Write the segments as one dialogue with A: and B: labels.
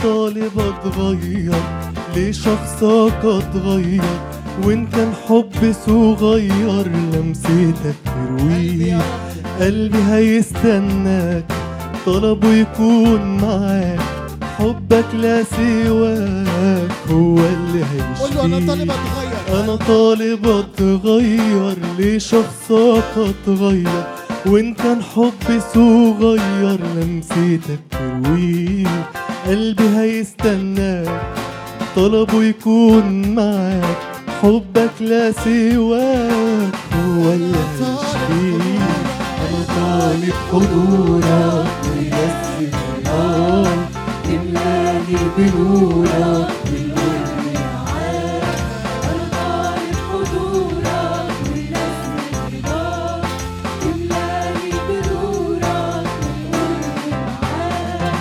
A: طالب اتغير لشخصك اتغير وان كان حب صغير لمستك ترويه قلبي هيستناك طلبه يكون معاك حبك لا سواك هو اللي
B: قول له انا طالب
A: هيشفيك
B: اتغير
A: انا طالب اتغير لشخصك اتغير وان كان حب صغير لمستك ترويه قلبي هيستناك طلبه يكون معاك حبك لا سواك هو اللي هيشفيك انا طالب حضورك وينزل النار املاني بنورك بالنور معاك
C: أنا طالب حضورك ونزل رضاك املاني بنورك والقرب معاك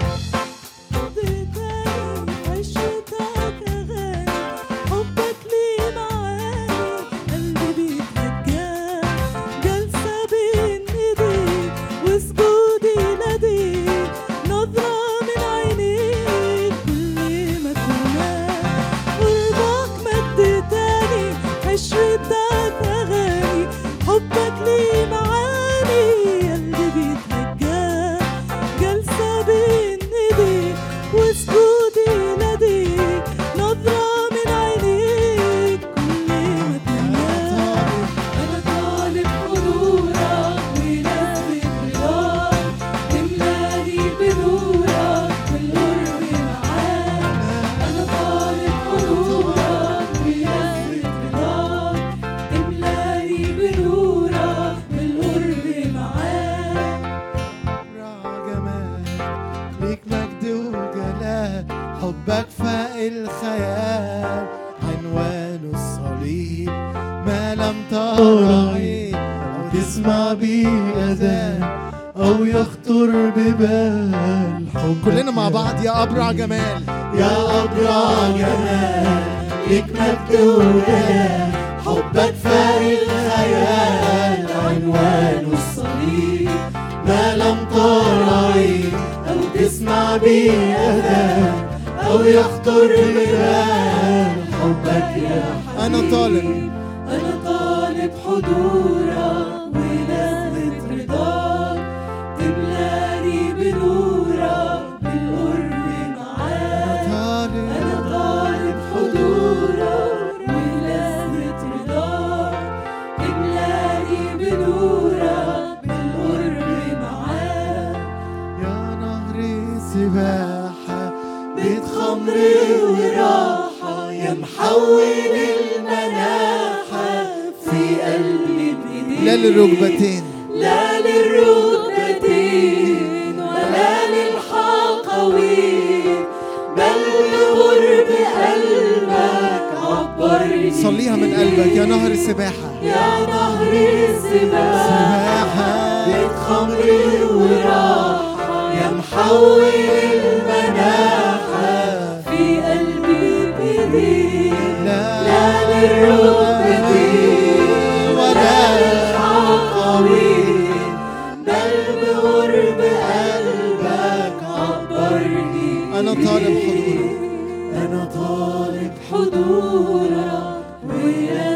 C: اديتني عشتك أغاني حبك لي معاني قلبي بيتهجى جالسة بين ايديك وسجودي لديك نظرة من عينيك كل ما تنام قربك مد تاني عشرتك أغاني حبك لي معاني قلبي بيتهجى جالسة بين ايديك وسجودي لديك نظرة من عينيك كل ما تنام أنا طالب حضورك ونزلة رضاك تملاني بنورك والقرب معاك أنا طالب حضورك ونزلة رضاك تملاني بنورك والقرب معاك
B: جمال ليك مجد وجلال حبك فاق الخيال عنوانه الصليب ما لم ترى عين أو
A: تسمع بيه أذان أو يخطر ببال حبك
B: كلنا مع
A: يا
B: بعض يا أبرع جمال
A: يا أبرع جمال ليك مجد وجلال حبك فاق الخيال عنوانه الصليب ما لم ترى عين أو تسمع بيه أذان أو يخطر ببال حبك يا
B: أنا طالب
C: أنا طالب حضورك ونزلة رضاك تملاني بنورك بالقرب معاك
B: طالب
C: أنا طالب حضورك ونزلة رضاك تملاني بنورك بالقرب معاك
B: يا نهر سباحة
A: بيت خمر وراحة يا محول المناحة في قلبي بإيديك
B: لا للركبتين
C: لا للركبتين ولا للحقوين بل بقرب قلبك عبرني
B: صليها من قلبك يا نهر السباحة
C: يا نهر السباحة
B: سباحة
A: بيت خمر وراحة يا محول المناحة
C: في قلبي بإيديك
B: لا
C: لا للركبتين ولا للحقوين بل بقرب قلبك عبرني
B: أنا طالب حضورك
A: أنا طالب
C: حضورك ويا